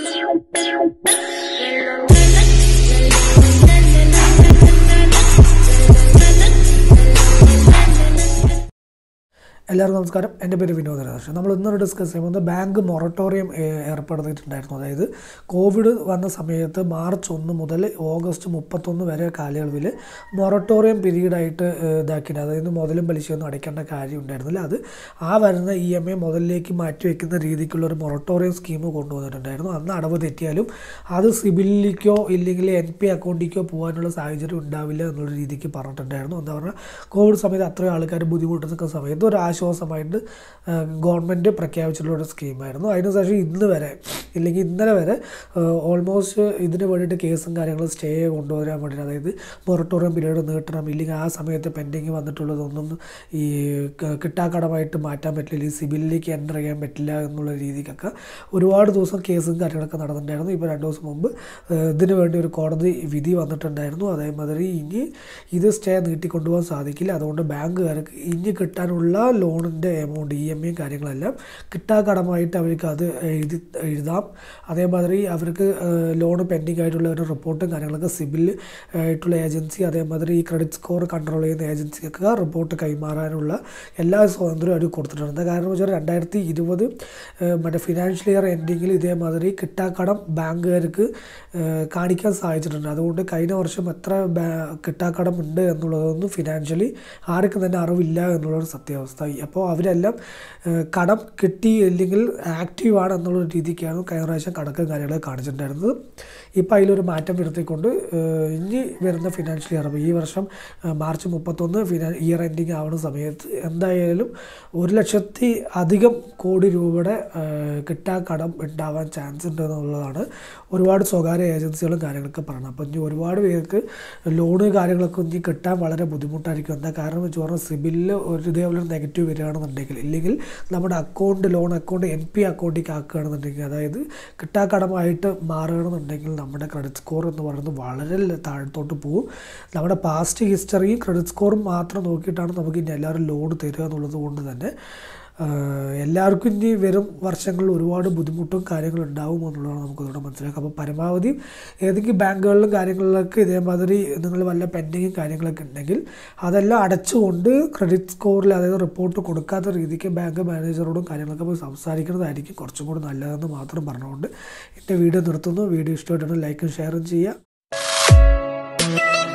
എല്ലാവർക്കും നമസ്കാരം എൻ്റെ പേര് വിനോദ രാധാകൃഷ്ണൻ നമ്മൾ ഇന്നൊരു ഡിസ്കസ് ചെയ്യുന്നത് ബാങ്ക് മൊറട്ടോറിയം ഏ- ഏർപ്പെടുത്തിയിട്ടുണ്ടായിരുന്നു അതായത് കോവിഡ് വന്ന സമയത്ത് മാർച്ച് ഒന്ന് മുതൽ ഓഗസ്റ്റ് മുപ്പത്തൊന്ന് വരെ കാലയളവിൽ മൊറട്ടോറിയം പീരീഡായിട്ട് ഇതാക്കിയിട്ട് അതായത് മുതലും പലിശയൊന്നും അടയ്ക്കേണ്ട കാര്യം ഉണ്ടായിരുന്നില്ല അത് ആ വരുന്ന ഇ എം ഐ മുതലിലേക്ക് മാറ്റി വെക്കുന്ന രീതിക്കുള്ള ഒരു മൊറട്ടോറിയം സ്കീം കൊണ്ടുവന്നിട്ടുണ്ടായിരുന്നു അന്ന് അടവ് തെറ്റിയാലും അത് സിബിലിലേക്കോ ഇല്ലെങ്കിൽ എൻ പി അക്കൗണ്ടിലേക്കോ പോകാനുള്ള സാഹചര്യം ഉണ്ടാവില്ല എന്നുള്ള രീതിക്ക് പറഞ്ഞിട്ടുണ്ടായിരുന്നു എന്താ പറഞ്ഞാൽ കോവിഡ് സമയത്ത് അത്രയും ആൾക്കാർ ബുദ്ധിമുട്ടുന്ന സമയത്ത് ഒരു ആശ്വാസമായിട്ട് ഗവൺമെൻറ് പ്രഖ്യാപിച്ചിട്ടുള്ള ഒരു സ്കീമായിരുന്നു അതിനുശേഷം ഇന്ന് വരെ ഇല്ലെങ്കിൽ ഇന്നലെ വരെ ഓൾമോസ്റ്റ് ഇതിന് വേണ്ടിയിട്ട് കേസും കാര്യങ്ങളും സ്റ്റേ കൊണ്ടുവരാൻ വേണ്ടിയിട്ട് അതായത് മൊറട്ടോറിയം പീരീഡ് നീട്ടണം ഇല്ലെങ്കിൽ ആ സമയത്ത് പെൻഡിങ് വന്നിട്ടുള്ളതൊന്നും ഈ ക- കിട്ടാക്കടമായിട്ട് മാറ്റാൻ പറ്റില്ല ഈ സിബിലിലേക്ക് എൻ്റർ ചെയ്യാൻ പറ്റില്ല എന്നുള്ള രീതിക്കൊക്കെ ഒരുപാട് ദിവസം കേസും കാര്യങ്ങളൊക്കെ നടന്നിട്ടുണ്ടായിരുന്നു ഇപ്പോൾ രണ്ട് ദിവസം മുമ്പ് ഏഹ് ഇതിന് വേണ്ടി ഒരു കോടതി വിധി വന്നിട്ടുണ്ടായിരുന്നു അതേമാതിരി ഇനി ഇത് സ്റ്റേ നീട്ടിക്കൊണ്ടുപോകാൻ സാധിക്കില്ല അതുകൊണ്ട് ബാങ്കുകാർക്ക് ഇനി കിട്ടാനുള്ള ലോണിൻ്റെ എമൗണ്ട് ഇ എം ഐ കാര്യങ്ങളെല്ലാം കിട്ടാക്കടമായിട്ട് അവർക്ക് അത് എഴുതി എഴുതാം അതേമാതിരി അവർക്ക് ലോൺ പെൻഡിങ് ആയിട്ടുള്ള ഒരു റിപ്പോർട്ടും കാര്യങ്ങളൊക്കെ സിബിൽ ആയിട്ടുള്ള ഏജൻസി അതേമാതിരി ഈ ക്രെഡിറ്റ് സ്കോർ കൺട്രോൾ ചെയ്യുന്ന ഏജൻസിക്കൊക്കെ റിപ്പോർട്ട് കൈമാറാനുള്ള എല്ലാ സ്വാതന്ത്ര്യവും അവർ കൊടുത്തിട്ടുണ്ട് എന്താ കാരണം വെച്ചാൽ രണ്ടായിരത്തി ഇരുപത് മറ്റേ ഫിനാൻഷ്യൽ ഇയർ എൻഡിങ്ങിൽ ഇതേമാതിരി കിട്ടാക്കടം ബാങ്കുകാർക്ക് ഏഹ് കാണിക്കാൻ സാധിച്ചിട്ടുണ്ട് അതുകൊണ്ട് കഴിഞ്ഞ വർഷം എത്ര ബാ- കിട്ടാക്കടം ഉണ്ട് എന്നുള്ളതൊന്നും ഫിനാൻഷ്യലി ആർക്കും തന്നെ അറിവില്ല എന്നുള്ളൊരു സത്യാവസ്ഥ അപ്പോൾ അവരെല്ലാം ഏഹ് കടം കിട്ടി അല്ലെങ്കിൽ ആക്റ്റീവാണ് എന്നുള്ള രീതിക്കാണ് കഴിഞ്ഞ പ്രാവശ്യം കണക്കും കാര്യങ്ങളൊക്കെ കാണിച്ചിട്ടുണ്ടായിരുന്നത് ഇപ്പോൾ അതിലൊരു മാറ്റം വരുത്തിക്കൊണ്ട് ഏഹ് ഇനി വരുന്ന ഫിനാൻഷ്യൽ ഇയർ ഈ വർഷം ഏഹ് മാർച്ച് മുപ്പത്തൊന്ന് ഫിനാ ഇയർ എൻഡിങ് ആവുന്ന സമയത്ത് എന്തായാലും ഒരു ലക്ഷത്തി അധികം കോടി രൂപയുടെ ഏഹ് കിട്ടാക്കടം ഉണ്ടാവാൻ ചാൻസ് ഉണ്ട് എന്നുള്ളതാണ് ഒരുപാട് സ്വകാര്യ ഏജൻസികളും കാര്യങ്ങളൊക്കെ പറയുന്നത് അപ്പോൾ ഇനി ഒരുപാട് പേർക്ക് ലോണ് കാര്യങ്ങളൊക്കെ ഇനി കിട്ടാൻ വളരെ ബുദ്ധിമുട്ടായിരിക്കും എന്താ കാരണം വെച്ച് പറഞ്ഞാൽ സിബിലിൽ ഒരു ഇതേപോലെ നെഗറ്റീവ് വരികയാണെന്നുണ്ടെങ്കിൽ ഇല്ലെങ്കിൽ നമ്മുടെ account loan account N P അക്കൗണ്ടിലേക്ക് ആക്കുകയാണെന്നുണ്ടെങ്കിൽ അതായത് കിട്ടാക്കടമായിട്ട് മാറുകയാണെന്നുണ്ടെങ്കിൽ നമ്മുടെ ക്രെഡിറ്റ് സ്കോർ എന്ന് പറയുന്നത് വളരെ ല- താഴത്തോട്ട് പോകും നമ്മുടെ പാസ്റ്റ് ഹിസ്റ്ററിയും ക്രെഡിറ്റ് സ്കോറും മാത്രം നോക്കിയിട്ടാണ് നമുക്ക് ഇനി എല്ലാവരും ലോൺ തരിക എന്നുള്ളത് കൊണ്ട് തന്നെ ആഹ് എല്ലാവർക്കും ഇനി വരും വർഷങ്ങളിൽ ഒരുപാട് ബുദ്ധിമുട്ടും കാര്യങ്ങളും ഉണ്ടാവും എന്നുള്ളതാണ് നമുക്ക് ഇവിടെ മനസ്സിലാക്കുക അപ്പോൾ പരമാവധി ഏതെങ്കിലും ബാങ്കുകളിലും കാര്യങ്ങളിലൊക്കെ ഇതേമാതിരി നിങ്ങൾ വല്ല പെൻഡിങ്ങും കാര്യങ്ങളൊക്കെ ഉണ്ടെങ്കിൽ അതെല്ലാം അടച്ചുകൊണ്ട് ക്രെഡിറ്റ് സ്കോറിൽ അതായത് റിപ്പോർട്ട് കൊടുക്കാത്ത രീതിക്ക് ബാങ്ക് മാനേജറോടും കാര്യങ്ങളൊക്കെ പോയി സംസാരിക്കുന്നതായിരിക്കും കുറച്ചും കൂടി നല്ലതെന്ന് മാത്രം പറഞ്ഞുകൊണ്ട് എൻ്റെ വീഡിയോ നിർത്തുന്നു വീഡിയോ ഇഷ്ടമായിട്ടാണ് ലൈക്കും ഷെയറും ചെയ്യുക